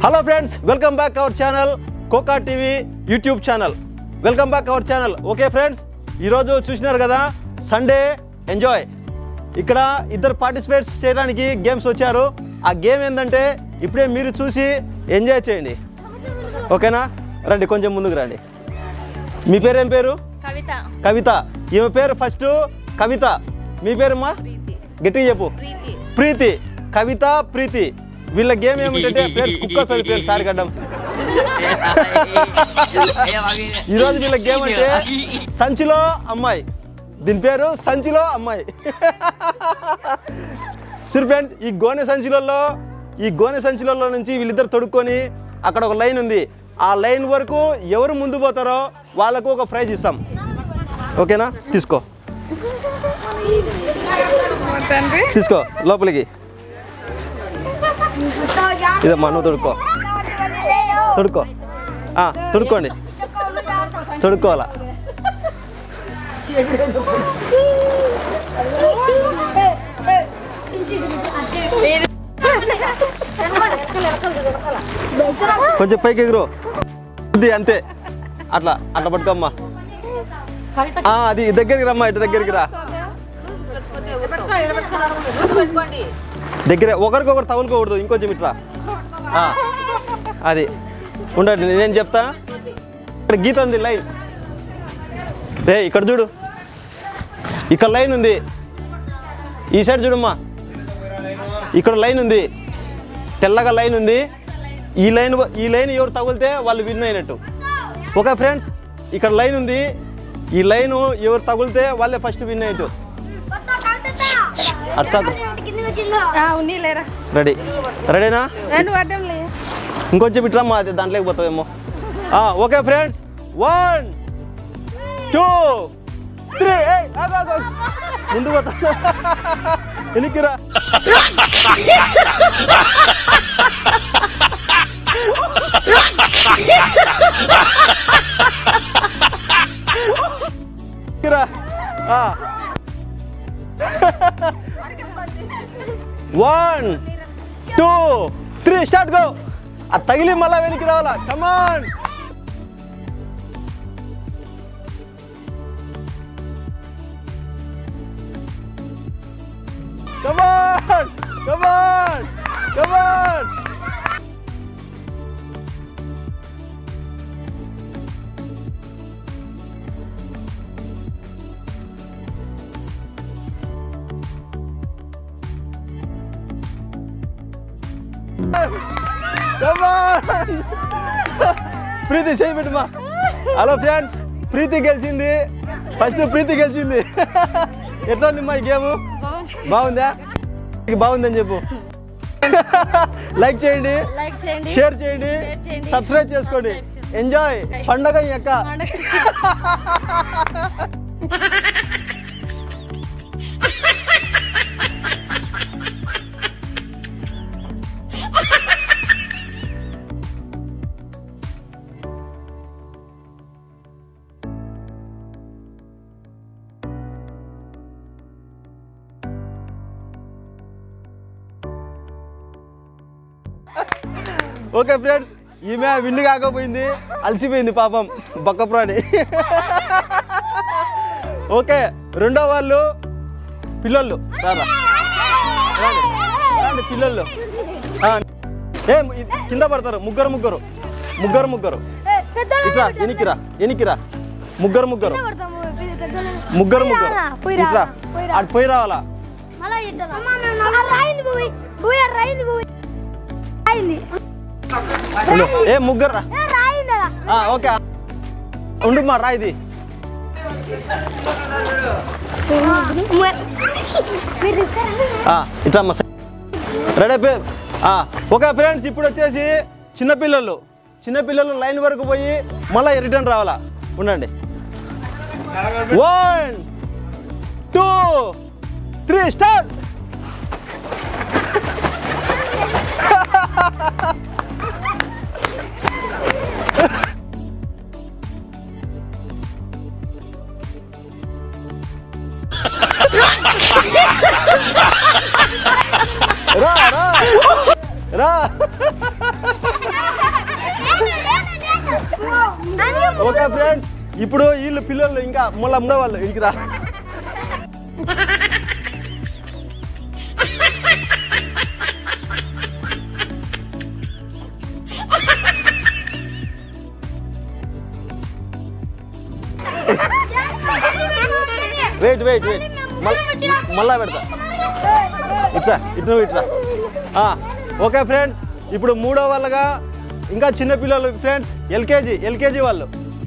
Hello friends welcome back our channel Koka TV YouTube channel welcome back our channel okay friends ఈరోజు చూసినారు కదా Sunday enjoy ఇక్కడ ఇద్దరు participates చేయడానికి గేమ్స్ వచ్చారు ఆ గేమ్ ఏంటంటే ఇప్పుడే మీరు చూసి ఎంజాయ్ చేయండి ఓకేనా రండి కొంచెం ముందుకు రండి మీ పేరు ఏం పేరు కవిత కవిత ఈమె పేరు ఫస్ట్ కవిత మీ పేరమ్మా ప్రీతి గట్టిగా చెప్పు ప్రీతి ప్రీతి కవిత ప్రీతి వీళ్ళ గేమ్ ఏమిటంటే పేరు కుక్క చదివి పేరు సారి గడ్డం ఈరోజు వీళ్ళ గేమ్ అంటే సంచిలో అమ్మాయి దీని పేరు సంచిలో అమ్మాయి చూడు ఫ్రెండ్స్ ఈ గోనె సంచులలో ఈ గోనె సంచులలో నుంచి వీళ్ళిద్దరు తొడుక్కొని అక్కడ ఒక లైన్ ఉంది ఆ లైన్ వరకు ఎవరు ముందు పోతారో వాళ్ళకు ఒక ప్రైజ్ ఇస్తాం ఓకేనా తీసుకో తీసుకో లోపలికి ఇదమ్మా నువ్వు తొడుక్కో తొడుక్కో ఆ, తొడుక్కోండి తొడుక్కోవాలా కొంచెం పైకి ఎగురు ఇది అంతే అట్లా అట్లా పట్టుకోమ్మా ఆ, అది దగ్గరికి రమ్మా ఇటు దగ్గరికి రా దగ్గర ఒకరికొకరు తగులుకోకూడదు ఇంకొంచెం ఇట్లా ఆ, అది ఉండండి నేను చెప్తా ఇక్కడ గీత ఉంది లైన్ రే ఇక్కడ చూడు ఇక్కడ లైన్ ఉంది ఈ సైడ్ చూడమ్మా ఇక్కడ లైన్ ఉంది తెల్లగా లైన్ ఉంది ఈ లైన్ ఈ లైన్ ఎవరు తగిలితే వాళ్ళు విన్ అయినట్టు ఓకే ఫ్రెండ్స్ ఇక్కడ లైన్ ఉంది ఈ లైన్ ఎవరు తగిలితే వాళ్ళే ఫస్ట్ విన్ అయినట్టు అర్సాద్ ఉన్నీలేరా రెడీ రెడీనా రెండు అడ్డం లే ఇంకొంచెం ఇట్లా అది దాంట్లోకి పోతావేమో ఆ, okay friends one two three ఏయ్, ఆగు, ఆగు, ఆగు. ముందు పోతా వెనక్కిరా వెనక్కిరా. ఆ. One two three start go అది తగిలి మళ్ళా వెనక్కి రావాలా కమాన్ కమాన్ కమాన్ కమాన్ కమాన్ ప్రీతి చేయి పెట్టుమా హలో ఫ్రెండ్స్ ప్రీతి గెలిచింది ఫస్ట్ ప్రీతి గెలిచింది ఎట్లా ఉంది మా ఈ గేమ్ బాగుందా మీకు బాగుందని చెప్పు లైక్ చేయండి లైక్ చేయండి షేర్ చేయండి షేర్ చేయండి. సబ్స్క్రైబ్ చేసుకోండి సబ్స్క్రైబ్ ఎంజాయ్ పండగ ఈ యొక్క ఓకే ఫ్రెండ్స్ ఈమె విన్ను కాకపోయింది అలసిపోయింది పాపం బక్కప్రాణి ఓకే రెండో వాళ్ళు పిల్లలు రారా రండి. రండి పిల్లలు ఆ, ఏం ఇది కింద పడతారు ముగ్గురు ముగ్గురు ముగ్గురు ముగ్గురు ఇట్రా ఎనికిరా ఎనికిరా ముగ్గురు ముగ్గురు ముగ్గురు ముగ్గురు ఇట్రా అటు పోయి రావాలా ఉండు. ఏ ముగ్గురు రా ఆ, ఓకే ఉండు మా రా ఇది ఆ, ఇట్రా అమ్మ రెడీ అయిపోయి ఓకే ఫ్రెండ్స్ ఇప్పుడు వచ్చేసి చిన్నపిల్లలు చిన్నపిల్లలు లైన్ వరకు పోయి మళ్ళీ రిటర్న్ రావాలా ఉండండి వన్ టూ త్రీ స్టార్ట్ రా రా రా ఓకే ఫ్రెండ్స్ ఇప్పుడు వీళ్ళు పిల్లలు ఇంకా మళ్ళీ అమ్మే వాళ్ళు ఇంటికి రా వెయిట్ వెయిట్ వెయిట్ మళ్ళా పెడతా ఇట్రా ఇటు నువ్వు ఇట్రా ఆ, ఓకే ఫ్రెండ్స్ ఇప్పుడు మూడో వాళ్ళగా ఇంకా చిన్న పిల్లలు ఫ్రెండ్స్ ఎల్కేజీ ఎల్కేజీ వాళ్ళు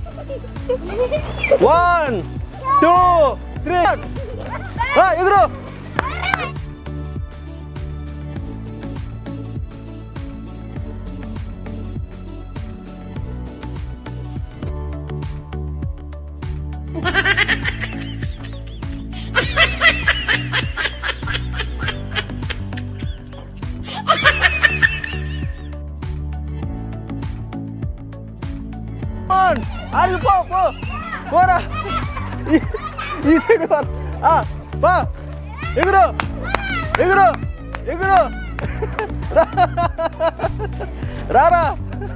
వన్ టూ త్రీ ఎగురు Come on. ఆడికి పో పో పోరా ఈ- ఈ సైడ్ పో. ఆ, పో ఎగురు ఎగురు ఎగురు రా. రారా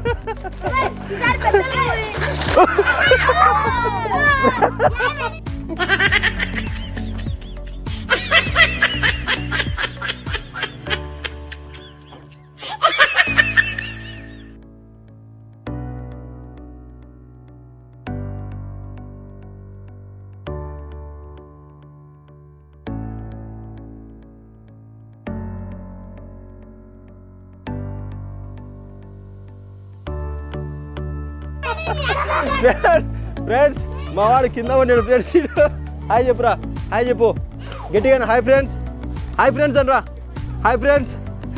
ఫ్రెండ్స్ మా వాడు కింద ఉన్నాడు ఫ్రెండ్స్ హాయ్ చెప్పురా హాయ్ చెప్పు గట్టిగా హాయ్ ఫ్రెండ్స్ హాయ్ ఫ్రెండ్స్ అనరా hi friends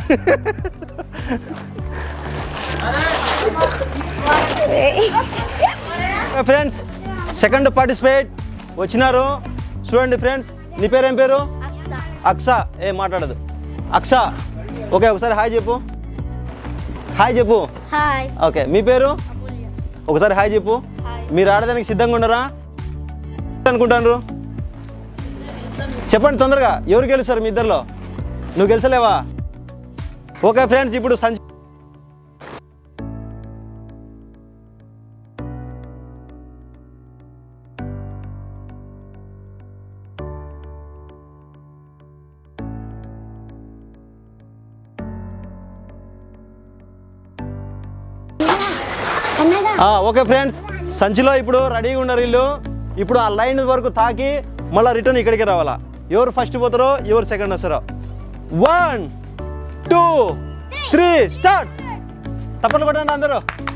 friends second participate వచ్చినారు చూడండి ఫ్రెండ్స్ నీ పేరు ఏం పేరు అక్స ఏ మాట్లాడదు అక్స ఓకే ఒకసారి హాయ్ చెప్పు హాయ్ చెప్పు హాయ్ ఓకే మీ పేరు ఒకసారి హాయ్ చెప్పు మీరు ఆడడానికి సిద్ధంగా ఉన్నారా అనుకుంటాను చెప్పండి తొందరగా ఎవరు గెలుస్తారు మీ ఇద్దరిలో నువ్వు గెలిచలేవా ఓకే ఫ్రెండ్స్ ఇప్పుడు సంచి ఆ, ఓకే ఫ్రెండ్స్ సంచిలో ఇప్పుడు రెడీగా ఉన్నారు వీళ్ళు ఇప్పుడు ఆ లైన్ వరకు తాకి మళ్ళీ రిటర్న్ ఇక్కడికి రావాలా ఎవరు ఫస్ట్ పోతారో ఎవరు సెకండ్ వస్తారో వన్ టూ త్రీ స్టార్ట్ తప్పలు కొట్టండి అందరూ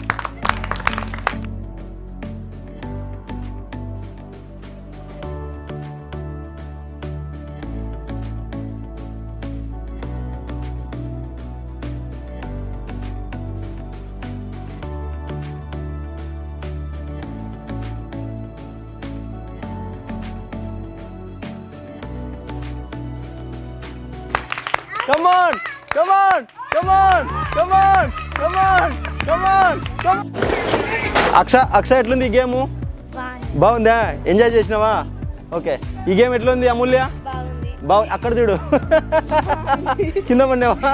Come on! Come on! Come on! Come on! Come on! Come on! Come అక్ష అక్ష ఎట్లుంది ఈ గేమ్ బాగుందా ఎంజాయ్ చేసినావా ఓకే ఈ గేమ్ ఎట్లుంది అమూల్య బాగుంది బాగు అక్కడ చూడు కింద పడినావా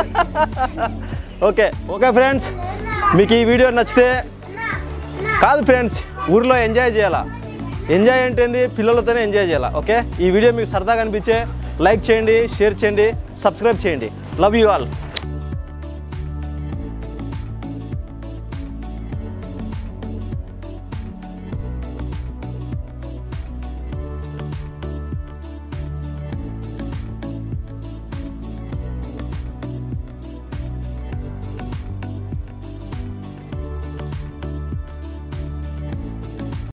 ఓకే ఓకే ఫ్రెండ్స్ మీకు ఈ వీడియో నచ్చితే కాదు ఫ్రెండ్స్ ఊర్లో ఎంజాయ్ చేయాలా ఎంజాయ్ అంటే ఏంది పిల్లలతోనే ఎంజాయ్ చేయాలా ఓకే ఈ వీడియో మీకు సరదాగా అనిపించే లైక్ చేయండి షేర్ చేయండి సబ్స్క్రైబ్ చేయండి లవ్ యూ ఆల్